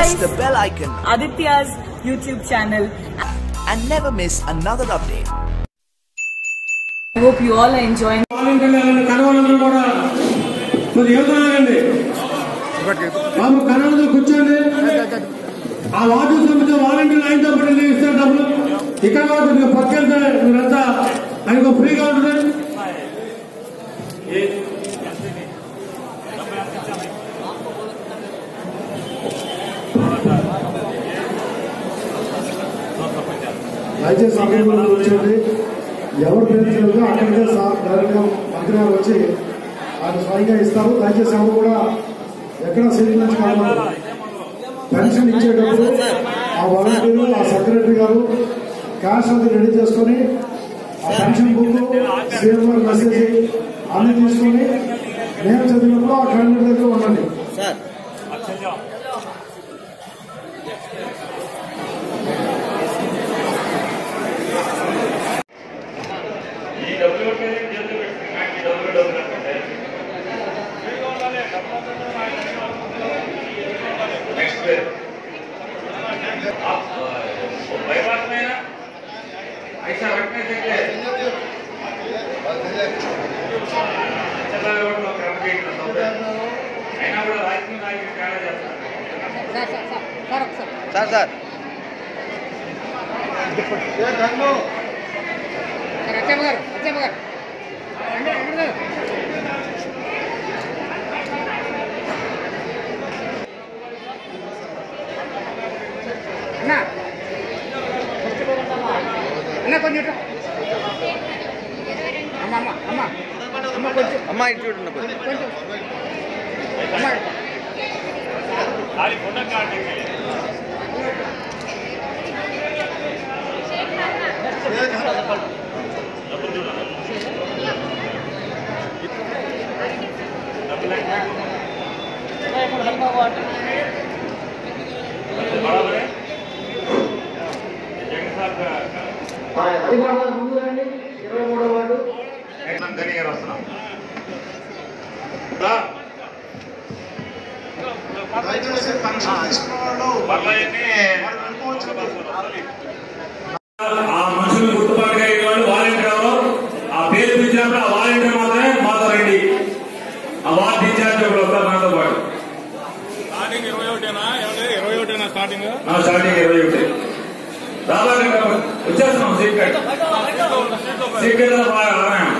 press the bell icon Aditya's YouTube channel. and never miss another update. I hope you all are enjoying. వాలంటీర్లను కనవాలందరూ కూడా కొద్దిగా వెళ్తున్నారండి బాబు కనవాలందరూ కూర్చోండి ఆ వార్డు సమితి వాలంటీర్లు ఆయనతో పాటు నేను ఇస్తే డబ్బులు ఇక్కడ కూడా కొద్దిగా పక్కెళ్తే మీరంతా ఆయనకు ఫ్రీగా ఉంటుంది దయచేసి సమయంలో వచ్చేది ఎవరు పేరు తెలియదు అక్కడికే సా- డైరెక్ట్గా మంత్రి గారు వచ్చి ఆయన స్వయంగా ఇస్తారు దయచేసి ఎవరు కూడా ఎక్కడ సీట్ నుంచి కావాలి పెన్షన్ ఇచ్చేటప్పుడు ఆ వాలంటీర్లు ఆ సెక్రటరీ గారు క్యాష్ అది రెడీ చేసుకొని ఆ పెన్షన్ బుక్ సీఎం గారు మెసేజ్ అన్ని తీసుకొని నేను చదివినప్పుడు ఆ క్యాండిడేట్ దగ్గర ఉండండి ఈ డబ్బులు కొట్టేది చేతులు పెట్టుకుని నాకు ఈ డబ్బులు డబ్బులు అనుకుంటే నెక్స్ట్ పేరు భయపడుతున్నాయినా ఐసా వెంటనే చెప్తే చంద్రబాబు కూడా క్రమ చేయడం తప్పే. అయినా కూడా రాజకీయ నాయకులు తేడా చేస్తారు సార్ సార్ అమ్మా ఇటు చూడండి కొంచెం అది పుట్ట కార్డు बराबर है जगन साहब का నెక్స్ట్ గని గారు వస్తున్నాం రా. పర్లేదని ఆ మనుషులు గుర్తుపాటుగా వాళ్ళు వాలంటీర్ ఎవరు ఆ పేరు పిలిచినప్పుడు ఆ వాలంటీర్ మాత్రమే మాతో రండి ఆ వార్డు ఇన్ఛార్జ్ ఒకడు వస్తారు నాతో పాటు స్టార్టింగ్ ఇరవై ఒకటేనా ఏమంటే ఇరవై ఒకటేనా స్టార్టింగ్ నా స్టార్టింగ్ ఇరవై ఒకటి రాబాలి వచ్చేస్తున్నాం సీట్ కట్ సీట్ కట్ బాగా ఆదాయం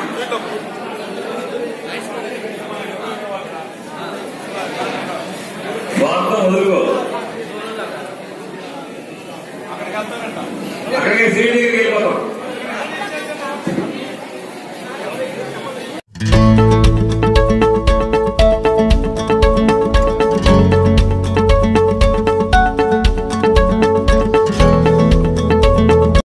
వార్త వదులుకో అక్కడికి సీట్ దగ్గరికి వెళ్ళిపోతాం